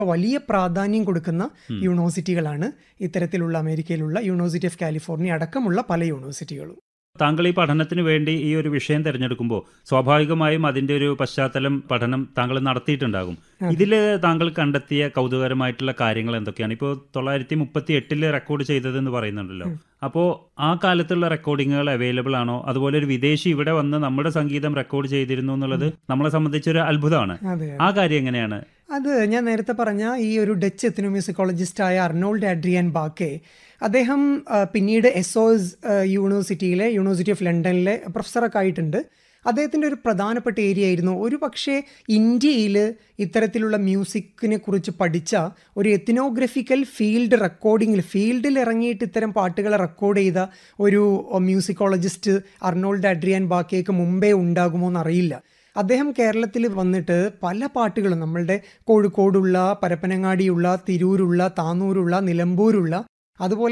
വലിയ പ്രാധാന്യം കൊടുക്കുന്ന യൂണിവേഴ്സിറ്റികളാണ് ഇത്തരത്തിലുള്ള അമേരിക്കയിലുള്ള യൂണിവേഴ്സിറ്റി ഓഫ് കാലിഫോർണിയ അടക്കമുള്ള പല യൂണിവേഴ്സിറ്റികളും താങ്കൾ ഈ പഠനത്തിന് വേണ്ടി ഈ ഒരു വിഷയം തിരഞ്ഞെടുക്കുമ്പോൾ സ്വാഭാവികമായും അതിന്റെ ഒരു പശ്ചാത്തലം പഠനം താങ്കൾ നടത്തിയിട്ടുണ്ടാകും ഇതിൽ താങ്കൾ കണ്ടെത്തിയ കൗതുകരമായിട്ടുള്ള കാര്യങ്ങൾ എന്തൊക്കെയാണ് ഇപ്പോൾ തൊള്ളായിരത്തി മുപ്പത്തി എട്ടില് റെക്കോർഡ് ചെയ്തതെന്ന് പറയുന്നുണ്ടല്ലോ അപ്പോൾ ആ കാലത്തുള്ള റെക്കോർഡിങ്ങുകൾ അവൈലബിൾ ആണോ അതുപോലെ ഒരു വിദേശി ഇവിടെ വന്ന് നമ്മുടെ സംഗീതം റെക്കോർഡ് ചെയ്തിരുന്നു എന്നുള്ളത് നമ്മളെ സംബന്ധിച്ചൊരു അത്ഭുതമാണ് അതെ ആ കാര്യം എങ്ങനെയാണ് അത് ഞാൻ നേരത്തെ പറഞ്ഞ ഈ ഒരു ഡച്ച് എത്തനോമ്യൂസിക്കോളജിസ്റ്റായ അർണോൾഡ് ആഡ്രിയൻ ബാക്കെ അദ്ദേഹം ആ, പിന്നീട് എസ് ഒ എസ് യൂണിവേഴ്സിറ്റിയിലെ യൂണിവേഴ്സിറ്റി ഓഫ് ലണ്ടനിലെ പ്രൊഫസറൊക്കെ ആയിട്ടുണ്ട് അദ്ദേഹത്തിൻ്റെ ഒരു പ്രധാനപ്പെട്ട ഏരിയ ആയിരുന്നു ഒരു പക്ഷേ ഇന്ത്യയിൽ ഇത്തരത്തിലുള്ള മ്യൂസിക്കിനെ കുറിച്ച് പഠിച്ച ഒരു എത്തിനോഗ്രഫിക്കൽ ഫീൽഡ് റെക്കോർഡിങ്ങിൽ ഫീൽഡിൽ ഇറങ്ങിയിട്ട് ഇത്തരം പാട്ടുകളെ റെക്കോർഡ് ചെയ്ത ഒരു മ്യൂസിക്കോളജിസ്റ്റ് അർണോൾഡ് അഡ്രിയാൻ ബാക്കിയേക്ക് മുമ്പേ ഉണ്ടാകുമോ എന്നറിയില്ല അദ്ദേഹം കേരളത്തിൽ വന്നിട്ട് പല പാട്ടുകളും നമ്മളുടെ കോഴിക്കോടുള്ള പരപ്പനങ്ങാടിയുള്ള തിരൂരുള്ള താന്നൂരുള്ള നിലമ്പൂരുള്ള അതുപോലെ